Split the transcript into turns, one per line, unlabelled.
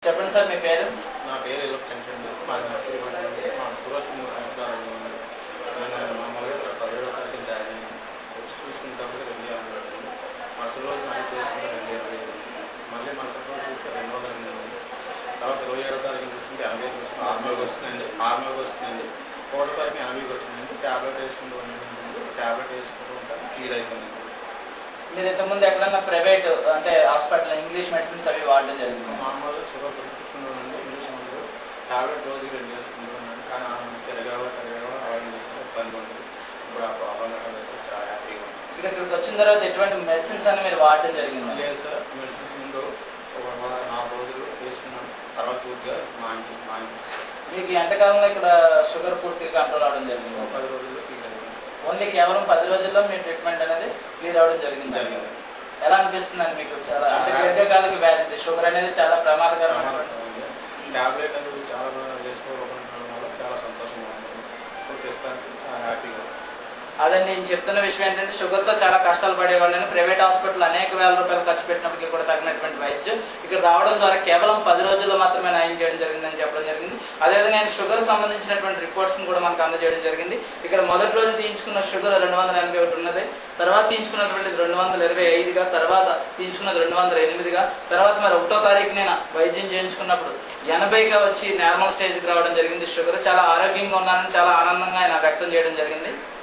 చెప్పండి సార్ మీ పేరు
నా పేరు ఎల్లో చంద్రుడు మాది నర్సీపట్నం అండి మా సూరత్ మూడు సంవత్సరాలు అయింది నేను మామూలుగా ఇక్కడ పదిహేడో తారీఖు జాయిన్ అయ్యాను టెస్ట్ చూసుకుంటే రెండు యాభై పడింది మరుసటి రోజు మళ్ళీ చూసుకుంటే రెండు ఇరవై ఐదు మళ్ళీ మరుసటి రోజు చూస్తే రెండు వందల ఎనిమిది ఉంది తర్వాత ఇరవై ఏడో తారీఖు చూసుకుంటే ఎనభైకి వస్తుంది నార్మల్గా వస్తుందండి నార్మల్గా వస్తుందండి ఒకటో తారీఖు ఎనభైకి వచ్చిందండి ట్యాబ్లెట్ వేసుకుంటూ ఉండండి ట్యాబ్లెట్ వేసుకుంటూ ఉంటాను క్లియర్ అయిపోయింది
మీరు ఇంతకుముందు ఎక్కడన్నా ప్రైవేట్ అంటే హాస్పిటల్ ఇంగ్లీష్ మెడిసిన్స్ అవి వాడడం జరిగింది
మామూలుగా షుగర్ పెట్టుకుంటుండండి ఇంగ్లీష్ మందులు టాబ్లెట్ రోజుకి రెండు వేసుకుంటున్నాను కానీ ఆ పెరగవా పెరగవా అవాయిడ్ చేసుకుని ఇబ్బంది ఉంది ఇప్పుడు ఆ ప్రాబ్లం వేస్తే చాలా హ్యాపీగా ఉంది
ఇక ఇక్కడికి వచ్చిన తర్వాత ఎటువంటి మెడిసిన్స్ అని మీరు వాడడం జరిగింది
లేదు సార్ మెడిసిన్స్ ముందు ఒక వా- నాలుగు రోజులు వేసుకున్నాను తర్వాత పూర్తిగా మాని మానిపిస్తాను
మీకు ఎంతకాలంలో ఇక్కడ షుగర్ పూర్తిగా కంట్రోల్ అవడం జరిగింది
ఒక పది రోజుల్లో క్లియర్ అయిపోయింది సార్
ఓన్లీ కేవలం పది రోజుల్లో మీ ట్రీట్మెంట్ అనేది క్లియర్ అవడం జరిగింది
జరిగింది
ఎలా అనిపిస్తుందండి మీకు చాలా అంటే దీర్ఘకాలిక వ్యాధి షుగర్ అనేది చాలా ప్రమాదకరం
టాబ్లెట్ అనేది చాలా బాగా వేసుకోవడం వల్ల చాలా సంతోషంగా ఉంటుంది ఇప్పుడు ప్రస్తుతానికి చాలా హ్యాపీగా ఉంది
అదే నేను చెప్తున్న విషయం ఏంటంటే షుగర్ తో చాలా కష్టాలు పడేవాళ్ళని ప్రైవేట్ హాస్పిటల్ అనేక వేల రూపాయలు ఖర్చు పెట్టినప్పటికీ కూడా తగినటువంటి వైద్యం ఇక్కడ రావడం ద్వారా కేవలం పది రోజుల్లో మాత్రమే నయం చేయడం జరిగిందని చెప్పడం జరిగింది అదేవిధంగా ఆయన షుగర్ సంబంధించినటువంటి రిపోర్ట్స్ కూడా మనకు అందజేయడం జరిగింది ఇక్కడ మొదటి రోజు తీయించుకున్న షుగర్ రెండు వందల ఎనభై ఒకటి ఉన్నది తర్వాత తీయించుకున్నటువంటిది రెండు వందల ఇరవై ఐదుగా తర్వాత తీయించుకున్నది రెండు వందల ఎనిమిదిగా తర్వాత మరి ఒకటో తారీఖు నేను వైద్యం చేయించుకున్నప్పుడు ఎనభైగా వచ్చి నార్మల్ స్టేజ్కి రావడం జరిగింది షుగర్ చాలా ఆరోగ్యంగా ఉన్నానని చాలా ఆనందంగా ఆయన వ్యక్తం చేయడం జరిగింది